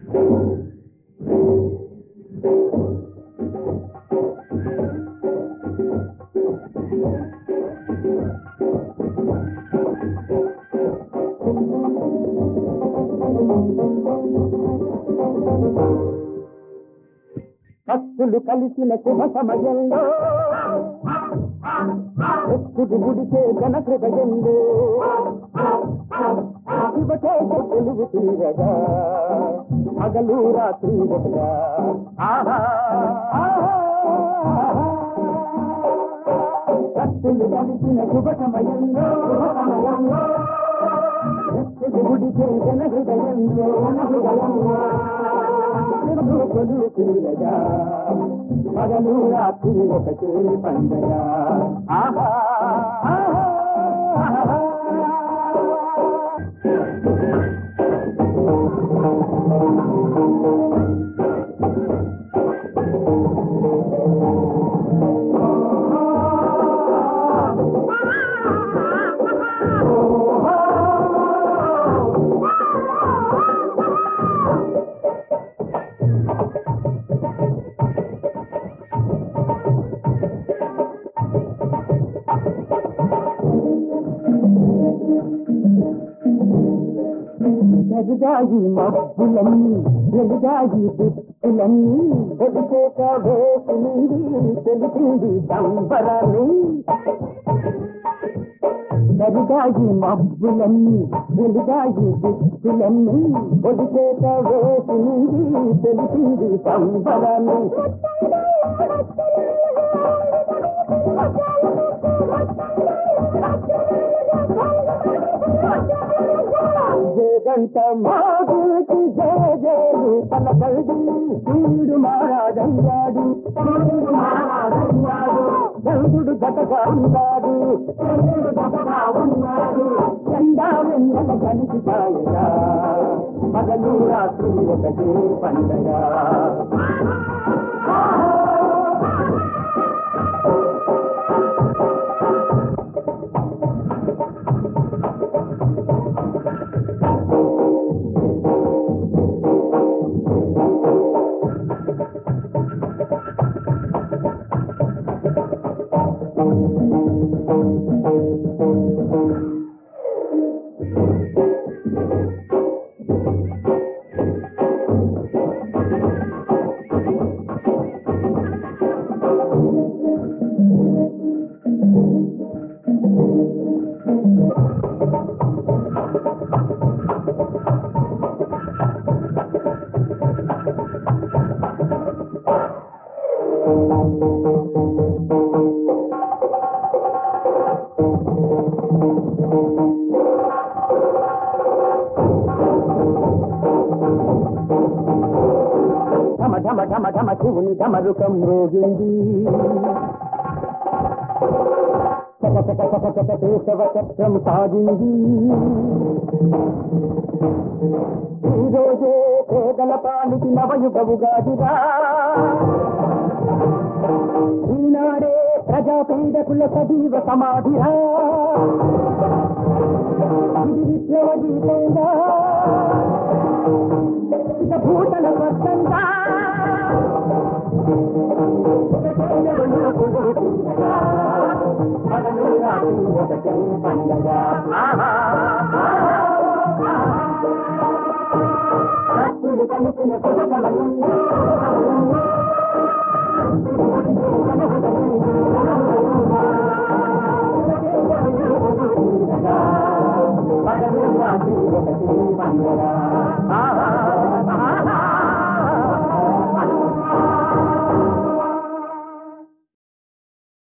భక్తులు కలిసిన శుభ సమయంలో ఎత్తుడు గుడిసే జన హృదయంలో శివకేశ కొలువు తీరగా పగలు రాత్రి ఒకగా ఆహా ఆహా, భక్తులు కలిసిన శుభ సమయంలో శుభ సమయంలో ఎత్తుడు గుడిసే జన హృదయంలో జన హృదయంలో శివుడు కొలువు తీరగా పగలు రాత్రి ఒకటే పండగ ఆహా ఆహా, ఆహా. ఎదుగాయి మబ్బులన్నీ ఎదుగాయి దిక్కులన్నీ ఎదుచేత వేసింది తెలిపింది దంబరాన్ని ఎదుగాయి మబ్బులన్నీ ఎదుగాయి దిక్కులన్నీ ఎదుచేత వేసింది తెలిపింది దంబరాన్ని జగంత మాగుకి జయ జయలు పలకల్ది సూర్యుడు మారాడయ్యాడు సూర్యుడు మారాడయ్యాడు చంద్రుడు గతగా ఉన్నాడు చంద్రుడు గతగా ఉన్నాడు ఎండా వెన్నెల కలిసి తాయగా పగలు రాత్రి ఒకటే పండగ ఢమ ఢమ ఢమ ఢమ శివుని ఢమరుకం రోగింది చక చక చక చక కేశవ చక్రం సాగింది ఈ రోజే పేదల పాలికి నవయుగవుగాదిరా ఈనాడే ప్రజా పీడకుల సజీవ సమాధిరా ఇది విప్లవ గీతంగా ఇక భూతల స్వచ్ఛంగా కలిసిన పండుగ